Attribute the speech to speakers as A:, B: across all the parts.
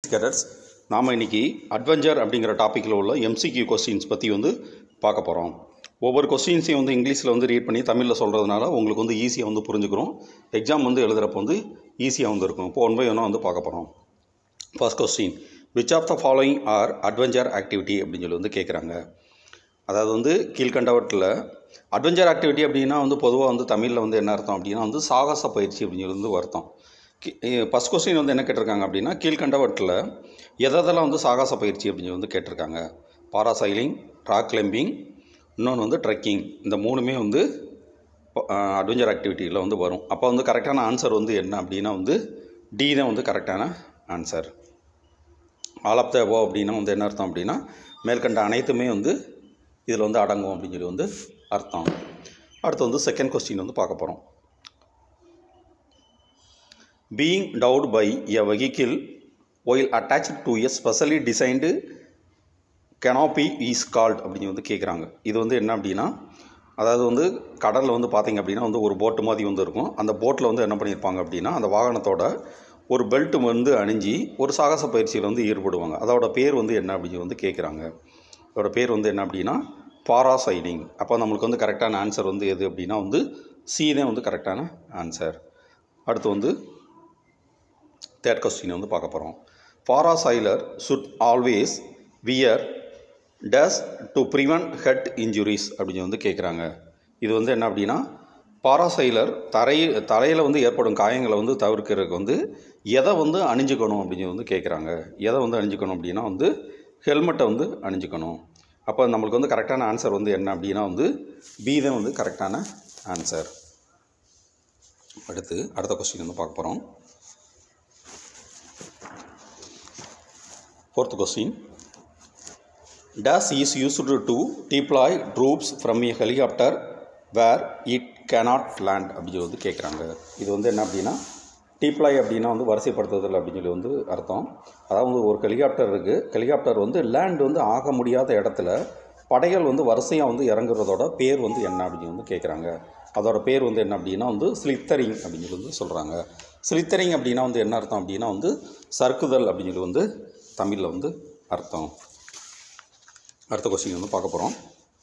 A: cadets நாம் இன்னைக்கு adventure அப்படிங்கிற டாப்பிக்கில் உள்ள எம்சிக்யூ கொஸ்டின்ஸ் பற்றி வந்து பார்க்க போகிறோம் ஒவ்வொரு கொஸ்டின்ஸையும் வந்து இங்கிலீஷில் வந்து ரீட் பண்ணி தமிழில் சொல்கிறதுனால உங்களுக்கு வந்து ஈஸியாக வந்து புரிஞ்சுக்கிறோம் எக்ஸாம் வந்து எழுதுகிறப்ப வந்து ஈஸியாக வந்து இருக்கும் இப்போ ஒன் பை ஒன்னாக வந்து பார்க்க போகிறோம் first question which of the following are adventure activity அப்படின்னு சொல்லி வந்து கேட்குறாங்க அதாவது வந்து கீழ்கண்டவற்றில் அட்வென்ச்சர் ஆக்டிவிட்டி அப்படின்னா வந்து பொதுவாக வந்து தமிழில் வந்து என்ன அர்த்தம் அப்படின்னா வந்து சாகச பயிற்சி அப்படின்னு சொல்லி வந்து அர்த்தம் ஃபஸ்ட் கொஸ்டின் வந்து என்ன கேட்டிருக்காங்க அப்படின்னா கீழ்கண்டவற்றில் எதெல்லாம் வந்து சாகச பயிற்சி அப்படின்னு சொல்லி வந்து கேட்டிருக்காங்க பாராசைலிங் ராக் கிளைம்பிங் இன்னொன்று வந்து ட்ரெக்கிங் இந்த மூணுமே வந்து அட்வென்ச்சர் ஆக்டிவிட்டியில் வந்து வரும் அப்போ வந்து கரெக்டான ஆன்சர் வந்து என்ன அப்படின்னா வந்து டி தான் வந்து கரெக்டான answer all of the above அப்படின்னா வந்து என்ன அர்த்தம் அப்படின்னா மேற்கண்ட அனைத்துமே வந்து இதில் வந்து அடங்கும் அப்படின்னு சொல்லி வந்து அர்த்தம் அடுத்து வந்து செகண்ட் கொஸ்டின் வந்து பார்க்க போகிறோம் being towed by a vehicle while attached to a specially designed canopy is called அப்படின்னு வந்து கேட்குறாங்க இது வந்து என்ன அப்படின்னா அதாவது வந்து கடலில் வந்து பார்த்திங்க அப்படின்னா வந்து ஒரு போட்டு மாதிரி வந்து இருக்கும் அந்த போட்டில் வந்து என்ன பண்ணியிருப்பாங்க அப்படின்னா அந்த வாகனத்தோட ஒரு பெல்ட் வந்து அணிஞ்சு ஒரு சாகச பயிற்சியில் வந்து ஈடுபடுவாங்க அதோட பேர் வந்து என்ன அப்படின்னு வந்து கேட்குறாங்க அதோட பேர் வந்து என்ன அப்படின்னா பாராசைடிங் அப்போ நம்மளுக்கு வந்து கரெக்டான ஆன்சர் வந்து எது அப்படின்னா வந்து சி தான் வந்து கரெக்டான ஆன்சர் அடுத்து வந்து தேர்ட் கொஸ்டின் வந்து பார்க்க போகிறோம் parasailer should always wear this to prevent head injuries அப்படின்னு வந்து கேட்குறாங்க இது வந்து என்ன அப்படின்னா பாராசைலர் தரை தலையில் வந்து ஏற்படும் காயங்களை வந்து தவிர்க்கிறதுக்கு வந்து எதை வந்து அணிஞ்சுக்கணும் அப்படின்னு வந்து கேட்குறாங்க எதை வந்து அணிஞ்சுக்கணும் அப்படின்னா வந்து ஹெல்மெட்டை வந்து அணிஞ்சுக்கணும் அப்போ நம்மளுக்கு வந்து கரெக்டான ஆன்சர் வந்து என்ன அப்படின்னா வந்து பி தான் வந்து கரெக்டான ஆன்சர் அடுத்து அடுத்த கொஸ்டின் வந்து பார்க்க போகிறோம் fourth question this is used to deploy troops from a helicopter where it cannot land அப்படின்னு சொல்லி வந்து கேட்குறாங்க இது வந்து என்ன அப்படின்னா டிப்ளாய் அப்படின்னா வந்து வரிசைப்படுத்துதல் அப்படின்னு சொல்லி வந்து அர்த்தம் அதாவது ஒரு ஹெலிகாப்டர் இருக்குது ஹெலிகாப்டர் வந்து லேண்ட் வந்து ஆக முடியாத இடத்துல படைகள் வந்து வரிசையாக வந்து இறங்குறதோட பேர் வந்து என்ன அப்படின்னு வந்து கேட்குறாங்க அதோட பேர் வந்து என்ன அப்படின்னா வந்து ஸ்லித்தரிங் அப்படின்னு சொல்லி வந்து சொல்கிறாங்க ஸ்லித்தரிங் அப்படின்னா வந்து என்ன அர்த்தம் அப்படின்னா வந்து சறுக்குதல் அப்படின்னு சொல்லி வந்து தமிழில் வந்து அர்த்தம் அடுத்த கொஸ்டின் வந்து பார்க்க போகிறோம்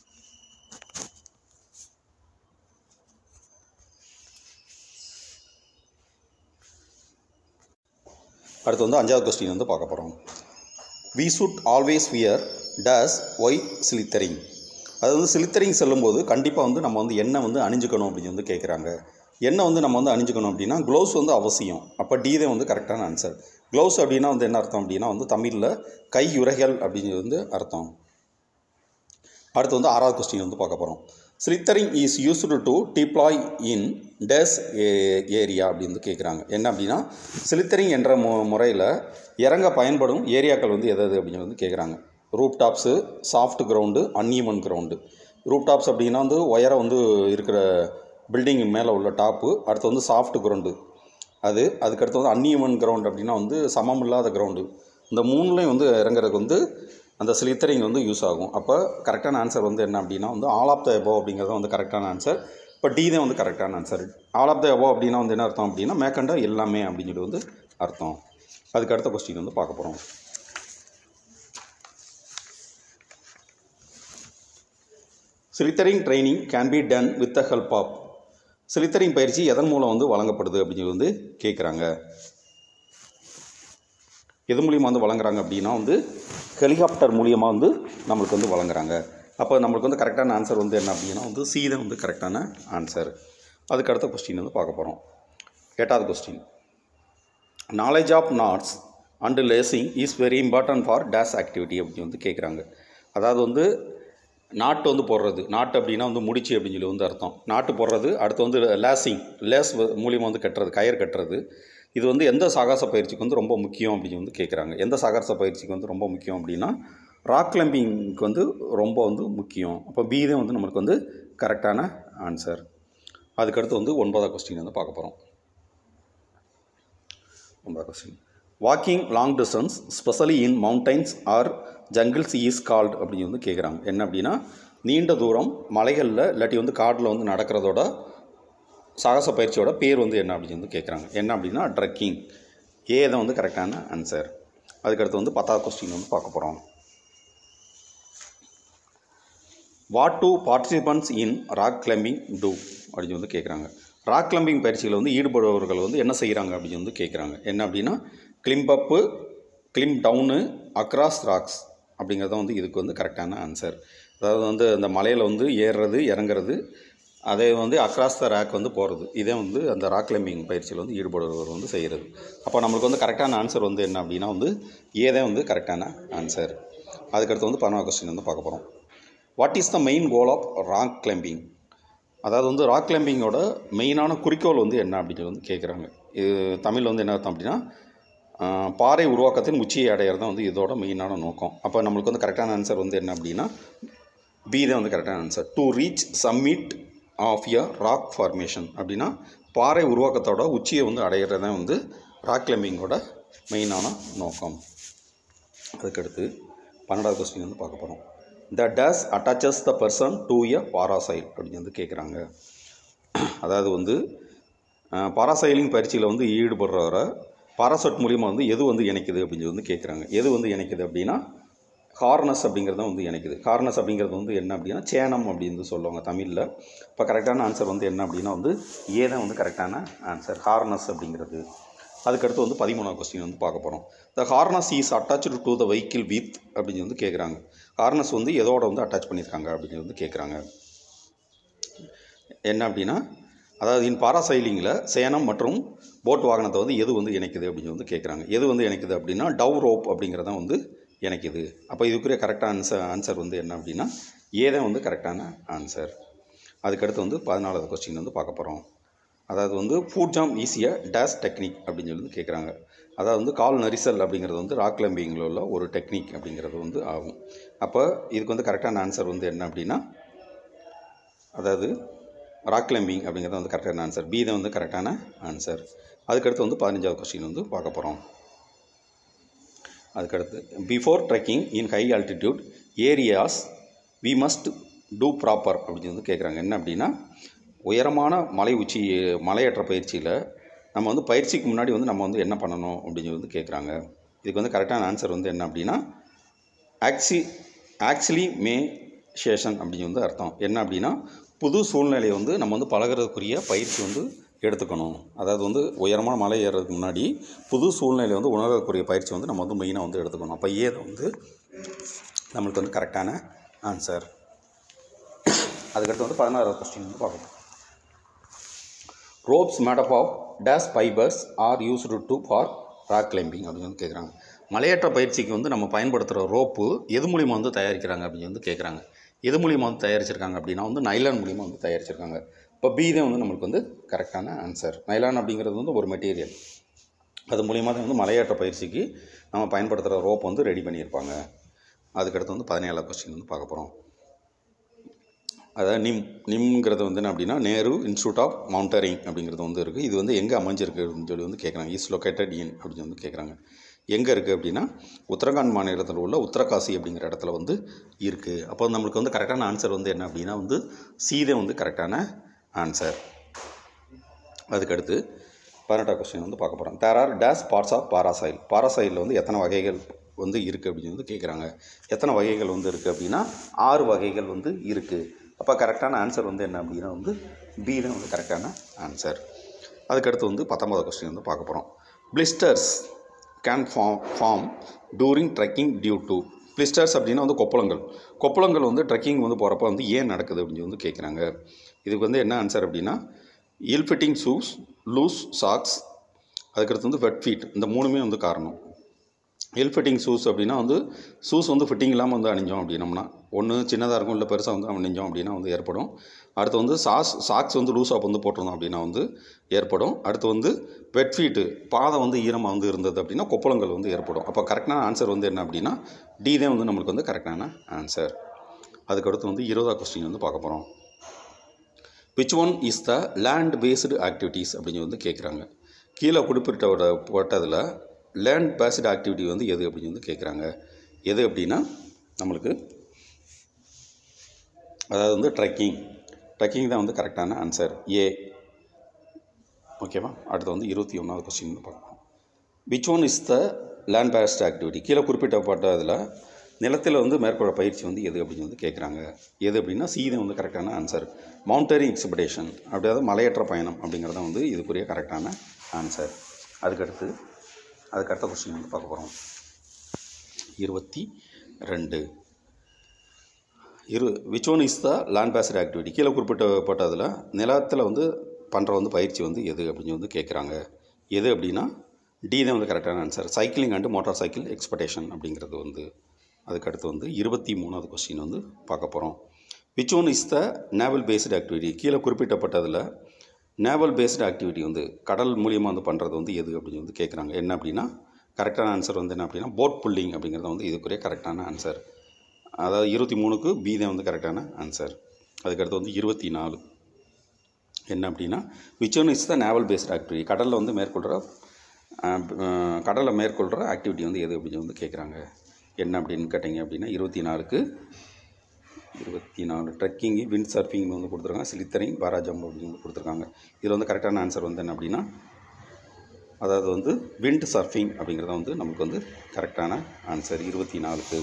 A: அடுத்து வந்து அஞ்சாவது கொஸ்டின் வந்து பார்க்க போகிறோம் we should always wear this why slithering அது வந்து ஸ்லித்தரிங் செல்லும்போது கண்டிப்பாக வந்து நம்ம வந்து எண்ணெய் வந்து அணிஞ்சுக்கணும் அப்படின்னு வந்து கேட்குறாங்க எண்ணெய் வந்து நம்ம வந்து அணிஞ்சுக்கணும் அப்படின்னா க்ளவுஸ் வந்து அவசியம் அப்போ டி தான் வந்து கரெக்டான ஆன்சர் க்ளவுஸ் அப்படின்னா வந்து என்ன அர்த்தம் அப்படின்னா வந்து தமிழில் கை உரைகள் அப்படின்னு வந்து அர்த்தம் அடுத்து வந்து ஆறாவது கொஸ்டின் வந்து பார்க்க போகிறோம் slithering is used to deploy in this area அப்படின்னு கேட்குறாங்க என்ன அப்படின்னா ஸ்லித்தரிங் என்ற மு முறையில் இறங்க பயன்படும் ஏரியாக்கள் வந்து எது அப்படின்னு வந்து கேட்குறாங்க roof tops soft ground uneven ground roof tops அப்படின்னா வந்து உயரம் வந்து இருக்கிற பில்டிங் மேலே உள்ள டாப்பு அடுத்து வந்து சாஃப்ட் கிரவுண்டு அது அதுக்கடுத்து வந்து அன்ஈவன் கிரவுண்ட் அப்படின்னா வந்து சமம் இல்லாத கிரவுண்டு இந்த மூணுலேயும் வந்து இறங்குறதுக்கு வந்து அந்த ஸ்லித்தரிங் வந்து யூஸ் ஆகும் அப்போ கரெக்டான ஆன்சர் வந்து என்ன அப்படின்னா வந்து ஆல் ஆஃப் த எபோ அப்படிங்கிறது வந்து கரெக்டான ஆன்சர் இப்போ டி தான் வந்து கரெக்டான answer all of the above அப்படின்னா வந்து என்ன அர்த்தம் அப்படின்னா மேற்கண்ட எல்லாமே அப்படின்னு சொல்லி வந்து அர்த்தம் அதுக்கு அடுத்த கொஸ்டின் வந்து பார்க்க போகிறோம் slithering training can be done with the help of slithering பயிற்சி எதன் மூலம் வந்து வழங்கப்படுது அப்படின்னு சொல்லி வந்து கேட்குறாங்க எது மூலியமாக வந்து வழங்குறாங்க அப்படின்னா வந்து ஹெலிகாப்டர் மூலியமாக வந்து நம்மளுக்கு வந்து வழங்குறாங்க அப்போ நம்மளுக்கு வந்து கரெக்டான ஆன்சர் வந்து என்ன அப்படின்னா வந்து சி தான் வந்து கரெக்டான ஆன்சர் அதுக்கு அடுத்த கொஸ்டின் வந்து பார்க்க போகிறோம் எட்டாவது question knowledge of knots and lacing is very important for this activity அப்படின்னு வந்து கேட்குறாங்க அதாவது வந்து நாட்டு வந்து போடுறது நாட்டு அப்படின்னா வந்து முடிச்சு அப்படின்னு சொல்லி வந்து அர்த்தம் நாட்டு போடுறது அடுத்து வந்து லேசிங் லேஸ் மூலியமாக வந்து கட்டுறது கயிறு கட்டுறது இது வந்து எந்த சாகச பயிற்சிக்கு வந்து ரொம்ப முக்கியம் அப்படின்னு வந்து கேட்குறாங்க எந்த சாகச பயிற்சிக்கு வந்து ரொம்ப முக்கியம் அப்படின்னா ராக் கிளைம்பிங்க்கு வந்து ரொம்ப வந்து முக்கியம் அப்போ பி தான் வந்து நம்மளுக்கு வந்து கரெக்டான ஆன்சர் அதுக்கடுத்து வந்து ஒன்பதாவது கொஸ்டின் வந்து பார்க்க போகிறோம் ஒன்பதாவது question walking long distance specially in mountains or jungles is called அப்படின்னு வந்து கேட்குறாங்க என்ன அப்படின்னா நீண்ட தூரம் மலைகளில் இல்லாட்டி வந்து காட்டில் வந்து நடக்கிறதோட சாகச பயிற்சியோட பேர் வந்து என்ன அப்படின்னு வந்து கேட்குறாங்க என்ன அப்படின்னா ட்ரக்கிங் ஏ தான் வந்து கரெக்டான ஆன்சர் அதுக்கடுத்து வந்து பத்தாவது கொஸ்டின் வந்து பார்க்க போகிறோம் what do participants in rock climbing do அப்படின்னு வந்து கேட்குறாங்க ராக் கிளைம்பிங் பயிற்சியில் வந்து ஈடுபடுபவர்கள் வந்து என்ன செய்கிறாங்க அப்படின்னு வந்து கேட்குறாங்க என்ன அப்படின்னா climb up climb down across rocks அப்படிங்கிறது தான் வந்து இதுக்கு வந்து கரெக்டான ஆன்சர் அதாவது வந்து அந்த மலையில் வந்து ஏறுறது இறங்குறது அதே வந்து அக்ராஸ் த ரேக் வந்து போகிறது இதே வந்து அந்த ராக் கிளைம்பிங் பயிற்சியில் வந்து ஈடுபடுபவர் வந்து செய்கிறது அப்போ நம்மளுக்கு வந்து கரெக்டான ஆன்சர் வந்து என்ன அப்படின்னா வந்து ஏதே வந்து கரெக்டான ஆன்சர் அதுக்கடுத்து வந்து பதினாறு கொஸ்டின் வந்து பார்க்க போகிறோம் what is the main goal of rock climbing அதாவது வந்து ராக் கிளைம்பிங்கோட மெயினான குறிக்கோள் வந்து என்ன அப்படின்னு வந்து கேட்குறாங்க இது தமிழ் வந்து என்ன அர்த்தம் அப்படின்னா ஆஹ், பாறை உருவாக்கத்தின் உச்சியை அடையிறது தான் வந்து இதோட மெயினான நோக்கம் அப்போ நம்மளுக்கு வந்து கரெக்டான ஆன்சர் வந்து என்ன அப்படின்னா பி தான் வந்து கரெக்டான answer to reach summit of a rock formation அப்படின்னா பாறை உருவாக்கத்தோட உச்சியை வந்து அடையிறது தான் வந்து ராக் கிளைம்பிங்கோட மெயினான நோக்கம் அதுக்கடுத்து பன்னெண்டாவது கொஸ்டின் வந்து பார்க்க போகிறோம் the this attaches the person to a parasail அப்படின்னு வந்து கேட்குறாங்க அதாவது வந்து பாராசைலிங் பயிற்சியில் வந்து ஈடுபடுறவரை பாராசெட் மூலிமா வந்து எது வந்து இணைக்குது அப்படின்னு வந்து கேட்குறாங்க எது வந்து இணைக்குது அப்படின்னா ஹார்னஸ் அப்படிங்கிறது தான் வந்து இணைக்குது ஹார்னஸ் அப்படிங்கிறது வந்து என்ன அப்படின்னா சேனம் அப்படின்னு வந்து சொல்லுவாங்க தமிழில் இப்போ கரெக்டான ஆன்சர் வந்து என்ன அப்படின்னா வந்து ஏ தான் வந்து கரெக்டான ஆன்சர் ஹார்னஸ் அப்படிங்கிறது அதுக்கடுத்து வந்து பதிமூணாவது கொஸ்டின் வந்து பார்க்க போகிறோம் the harness is attached to the vehicle with அப்படின்னு வந்து கேட்குறாங்க ஹார்னஸ் வந்து எதோட வந்து அட்டாச் பண்ணியிருக்காங்க அப்படின்னு வந்து கேட்குறாங்க என்ன அப்படின்னா அதாவது இன் பாராசைலிங்கில் சேனம் மற்றும் போட் வாகனத்தை வந்து எது வந்து இணைக்குது அப்படின்னு வந்து கேட்குறாங்க எது வந்து இணைக்குது அப்படின்னா டவ் ரோப் அப்படிங்கிறத வந்து இணைக்குது அப்போ இதுக்குரிய கரெக்டான ஆன்சர் ஆன்சர் வந்து என்ன அப்படின்னா ஏதான் வந்து கரெக்டான ஆன்சர் அதுக்கடுத்து வந்து பதினாலாவது கொஸ்டின் வந்து பார்க்க போகிறோம் அதாவது வந்து ஃபுட் ஜாம் ஈஸியாக டேஸ் டெக்னிக் அப்படின்னு சொல்லி வந்து கேட்குறாங்க அதாவது வந்து கால் நரிசல் அப்படிங்கிறது வந்து ராக் கிளைம்பிங்கில் உள்ள ஒரு டெக்னிக் அப்படிங்கிறது வந்து ஆகும் அப்போ இதுக்கு வந்து கரெக்டான ஆன்சர் வந்து என்ன அப்படின்னா அதாவது ராக் கிளைம்பிங் அப்படிங்கிறது வந்து கரெக்டான ஆன்சர் பி தான் வந்து கரெக்டான ஆன்சர் அதுக்கடுத்து வந்து பதினஞ்சாவது கொஸ்டின் வந்து பார்க்க போகிறோம் அதுக்கடுத்து before trekking in high altitude areas we must do proper அப்படின்னு வந்து கேட்குறாங்க என்ன அப்படின்னா உயரமான மலை உச்சி மலையேற்ற பயிற்சியில் நம்ம வந்து பயிற்சிக்கு முன்னாடி வந்து நம்ம வந்து என்ன பண்ணணும் அப்படின்னு வந்து கேட்குறாங்க இதுக்கு வந்து கரெக்டான ஆன்சர் வந்து என்ன அப்படின்னா ஆக்சி ஆக்சுவலி மே ஷேஷன் அப்படின்னு வந்து அர்த்தம் என்ன அப்படின்னா புது சூழ்நிலையை வந்து நம்ம வந்து பழகுறதுக்குரிய பயிற்சி வந்து எடுத்துக்கணும் அதாவது வந்து உயரமான மலை ஏறுறதுக்கு முன்னாடி புது சூழ்நிலையை வந்து உணரக்கூடிய பயிற்சி வந்து நம்ம வந்து மெயினாக வந்து எடுத்துக்கணும் அப்போ ஏது வந்து நம்மளுக்கு வந்து கரெக்டான ஆன்சர் அதுக்கடுத்து வந்து பதினாறாவது கொஸ்டின் வந்து பார்க்கணும் ropes made up of this fibers are used to for rock climbing அப்படின்னு வந்து கேட்குறாங்க மலையேற்ற பயிற்சிக்கு வந்து நம்ம பயன்படுத்துகிற ரோப்பு எது மூலிமா வந்து தயாரிக்கிறாங்க அப்படின்னு வந்து கேட்குறாங்க எது மூலிமா வந்து தயாரிச்சிருக்காங்க அப்படின்னா வந்து நைலான் மூலிமா வந்து தயாரிச்சிருக்காங்க இப்போ பி தான் வந்து நம்மளுக்கு வந்து கரெக்டான ஆன்சர் நைலான் அப்படிங்கிறது வந்து ஒரு மெட்டீரியல் அது மூலிமா தான் வந்து மலையேற்ற பயிற்சிக்கு நம்ம பயன்படுத்துகிற ரோப் வந்து ரெடி பண்ணியிருப்பாங்க அதுக்கடுத்து வந்து பதினேழாவது கொஸ்டின் வந்து பார்க்க போகிறோம் அதாவது நிம் நிம்ங்கிறது வந்து என்ன அப்படின்னா நேரு இன்ஸ்டியூட் ஆஃப் மவுண்டரிங் அப்படிங்கிறது வந்து இருக்குது இது வந்து எங்கே அமைஞ்சிருக்கு அப்படின்னு சொல்லி வந்து கேட்குறாங்க இஸ் லொக்கேட்டட் இன் அப்படின்னு வந்து கேட்குறாங்க எங்கே இருக்குது அப்படின்னா உத்தரகாண்ட் மாநிலத்தில் உள்ள உத்தரகாசி அப்படிங்கிற இடத்துல வந்து இருக்குது அப்போ நம்மளுக்கு வந்து கரெக்டான ஆன்சர் வந்து என்ன அப்படின்னா வந்து சீதை வந்து கரெக்டான ஆன்சர் அதுக்கடுத்து பதினெட்டாம் கொஸ்டின் வந்து பார்க்க போகிறோம் there are this parts of parasail பாராசைலில் வந்து எத்தனை வகைகள் வந்து இருக்குது அப்படின்னு வந்து கேட்குறாங்க எத்தனை வகைகள் வந்து இருக்குது அப்படின்னா ஆறு வகைகள் வந்து இருக்குது அப்போ கரெக்டான ஆன்சர் வந்து என்ன அப்படின்னா வந்து பி தான் வந்து கரெக்டான ஆன்சர் அதுக்கடுத்து வந்து பத்தொன்பதாவது கொஸ்டின் வந்து பார்க்க போகிறோம் blisters can form form during trekking due to blisters அப்படின்னா வந்து கொப்பளங்கள் கொப்பளங்கள் வந்து ட்ரெக்கிங் வந்து போகிறப்ப வந்து ஏன் நடக்குது அப்படின்னு வந்து கேட்குறாங்க இதுக்கு வந்து என்ன ஆன்சர் அப்படின்னா ill fitting shoes loose socks அதுக்கடுத்து வந்து வெட் ஃபீட் இந்த மூணுமே வந்து காரணம் இல் ஃபிட்டிங் ஷூஸ் அப்படின்னா வந்து ஷூஸ் வந்து ஃபிட்டிங் இல்லாமல் வந்து அணிஞ்சோம் அப்படின்னம்னா ஒன்று சின்னதாக இருக்கும் இல்லை பெருசாக வந்து அணிஞ்சோம் அப்படின்னா வந்து ஏற்படும் அடுத்து வந்து சாஸ் சாக்ஸ் வந்து லூஸாக வந்து போட்டிருந்தோம் அப்படின்னா வந்து ஏற்படும் அடுத்து வந்து வெட் ஃபீட்டு பாதம் வந்து ஈரமாக வந்து இருந்தது அப்படின்னா கொப்பளங்கள் வந்து ஏற்படும் அப்போ கரெக்டான ஆன்சர் வந்து என்ன அப்படின்னா டி தான் வந்து நம்மளுக்கு வந்து கரெக்டான ஆன்சர் அதுக்கடுத்து வந்து இருபதா கொஸ்டின் வந்து பார்க்க போகிறோம் which one is the land based activities அப்படின்னு வந்து கேட்குறாங்க கீழே குறிப்பிட்ட போட்டதில் லேண்ட் பேஸ்டு ஆக்டிவிட்டி வந்து எது அப்படின்னு வந்து கேட்குறாங்க எது அப்படின்னா நம்மளுக்கு அதாவது வந்து ட்ரெக்கிங் ட்ரெக்கிங் தான் வந்து கரெக்டான ஆன்சர் ஏ ஓகேவா அடுத்து வந்து இருபத்தி ஒன்றாவது கொஸ்டின் வந்து பார்க்கலாம் which one is the land based activity கீழே குறிப்பிட்டப்பட்ட இதில் நிலத்தில் வந்து மேற்கொள்ள பயிற்சி வந்து எது அப்படின்னு வந்து கேட்குறாங்க எது அப்படின்னா சி தான் வந்து கரெக்டான ஆன்சர் மவுண்டரிங் எக்ஸிபிடேஷன் அப்படியாவது மலையேற்ற பயணம் அப்படிங்கிறது வந்து இதுக்குரிய கரெக்டான ஆன்சர் அதுக்கடுத்து அதுக்கு அடுத்த கொஸ்டின் வந்து பார்க்க போகிறோம் இருபத்தி ரெண்டு இரு which one is the land based activity கீழே குறிப்பிட்டப்பட்டதில் நிலத்தில் வந்து பண்ணுற வந்து பயிற்சி வந்து எது அப்படின்னு வந்து கேட்குறாங்க எது அப்படின்னா டி தான் வந்து கரெக்டான answer cycling and motor cycle expectation அப்படிங்கிறது வந்து அதுக்கடுத்து வந்து இருபத்தி மூணாவது கொஸ்டின் வந்து பார்க்க போகிறோம் which one is the naval based activity கீழே குறிப்பிட்டப்பட்டதில் நேவல் பேஸ்டு ஆக்டிவிட்டி வந்து கடல் மூலியமாக வந்து பண்ணுறது வந்து எது அப்படின்னு வந்து கேட்குறாங்க என்ன அப்படின்னா கரெக்டான ஆன்சர் வந்து என்ன அப்படின்னா போட் புல்லிங் அப்படிங்கிறது வந்து இதுக்குரிய கரெக்டான ஆன்சர் அதாவது இருபத்தி மூணுக்கு பி தான் வந்து கரெக்டான ஆன்சர் அதுக்கடுத்து வந்து இருபத்தி நாலு என்ன அப்படின்னா which one is the naval based activity கடலில் வந்து மேற்கொள்கிற கடலில் மேற்கொள்கிற ஆக்டிவிட்டி வந்து எது அப்படின்னு வந்து கேட்குறாங்க என்ன அப்படின்னு கேட்டிங்க அப்படின்னா இருபத்தி நாலுக்கு இருபத்தி நாலு ட்ரெக்கிங்கு விண்ட் சர்ஃபிங் வந்து கொடுத்துருக்காங்க ஸ்லித்தரிங் பாரா ஜம்ப் அப்படின்னு வந்து கொடுத்துருக்காங்க இதில் வந்து கரெக்டான ஆன்சர் வந்து என்ன அப்படின்னா அதாவது வந்து விண்ட் சர்ஃபிங் அப்படிங்கிறது வந்து நமக்கு வந்து கரெக்டான ஆன்சர் இருபத்தி நாலுக்கு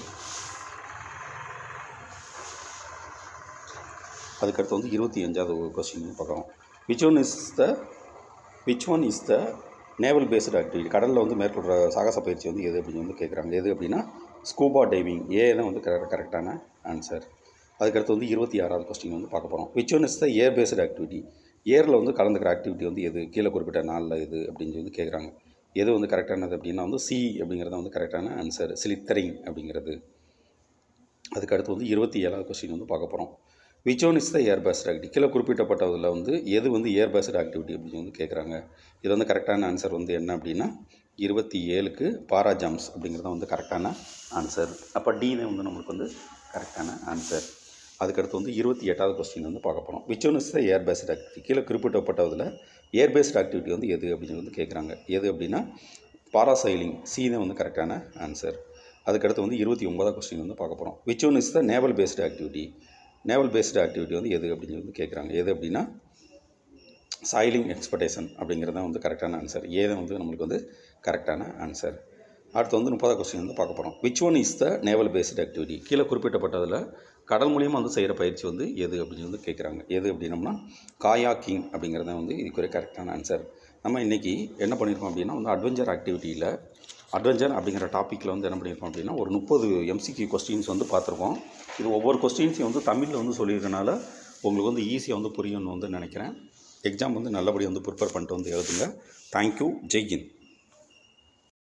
A: அதுக்கடுத்து வந்து இருபத்தி அஞ்சாவது கொஸ்டின் பார்க்குறோம் which one is the which one is the naval based activity கடலில் வந்து மேற்கொள்கிற சாகச பயிற்சி வந்து எது அப்படின்னு வந்து கேட்குறாங்க எது அப்படின்னா ஸ்கூபா டைவிங் ஏ தான் வந்து கரெக்ட் கரெக்டான ஆன்சர் அதுக்கடுத்து வந்து இருபத்தி ஆறாவது கொஸ்டின் வந்து பார்க்க போகிறோம் which one is the air based activity ஏரில் வந்து கலந்துக்கிற ஆக்டிவிட்டி வந்து எது கீழே குறிப்பிட்ட நாளில் எது அப்படின்னு வந்து கேட்குறாங்க எது வந்து கரெக்டானது அப்படின்னா வந்து சி அப்படிங்கிறது வந்து கரெக்டான ஆன்சர் ஸ்லித்தரிங் அப்படிங்கிறது அதுக்கடுத்து வந்து இருபத்தி ஏழாவது கொஸ்டின் வந்து பார்க்க போகிறோம் which one is the air based activity கீழே குறிப்பிட்டப்பட்டதில் வந்து எது வந்து ஏர் பேஸ்ட் ஆக்டிவிட்டி அப்படின்னு வந்து கேட்குறாங்க இது வந்து கரெக்டான ஆன்சர் வந்து என்ன அப்படின்னா இருபத்தி ஏழுக்கு பாரா ஜம்ப்ஸ் அப்படிங்கிறது வந்து கரெக்டான ஆன்சர் அப்போ டி தான் வந்து நம்மளுக்கு வந்து கரெக்டான ஆன்சர் அதுக்கடுத்து வந்து இருபத்தி எட்டாவது கொஸ்டின் வந்து பார்க்க போகிறோம் which one is the air based activity கீழே குறிப்பிட்டப்பட்டதில் ஏர் பேஸ்ட் ஆக்டிவிட்டி வந்து எது அப்படின்னு வந்து கேட்குறாங்க எது அப்படின்னா பாராசைலிங் சி தான் வந்து கரெக்டான ஆன்சர் அதுக்கடுத்து வந்து இருபத்தி ஒன்பதாவது கொஸ்டின் வந்து பார்க்க போகிறோம் which one is the naval based activity naval based activity வந்து எது அப்படின்னு வந்து கேட்குறாங்க எது அப்படின்னா சாயிலிங் எக்ஸ்பெக்டேஷன் அப்படிங்கிறது தான் வந்து கரெக்டான ஆன்சர் ஏ தான் வந்து நம்மளுக்கு வந்து கரெக்டான ஆன்சர் அடுத்து வந்து முப்பதாவது கொஸ்டின் வந்து பார்க்க போகிறோம் which one is the naval based activity கீழே குறிப்பிட்டப்பட்டதில் கடல் மூலியமாக வந்து செய்கிற பயிற்சி வந்து எது அப்படின்னு வந்து கேட்குறாங்க எது அப்படின்னம்னா காயா கிங் அப்படிங்கிறது தான் வந்து இதுக்குரிய கரெக்டான ஆன்சர் நம்ம இன்றைக்கி என்ன பண்ணியிருக்கோம் அப்படின்னா வந்து அட்வென்ச்சர் ஆக்டிவிட்டியில் அட்வென்ச்சர் அப்படிங்கிற டாப்பிக்கில் வந்து என்ன பண்ணியிருக்கோம் அப்படின்னா ஒரு முப்பது எம்சிக்யூ கொஸ்டின்ஸ் வந்து பார்த்துருக்கோம் இது ஒவ்வொரு கொஸ்டின்ஸையும் வந்து தமிழில் வந்து சொல்லியிருக்கனால உங்களுக்கு வந்து ஈஸியாக வந்து புரியும்னு வந்து நினைக்கிறேன் எக்ஸாம் வந்து நல்லபடியாக வந்து ப்ரிப்பேர் பண்ணிட்டு வந்து எழுதுங்க தேங்க்யூ ஜெய்ஹிந்த்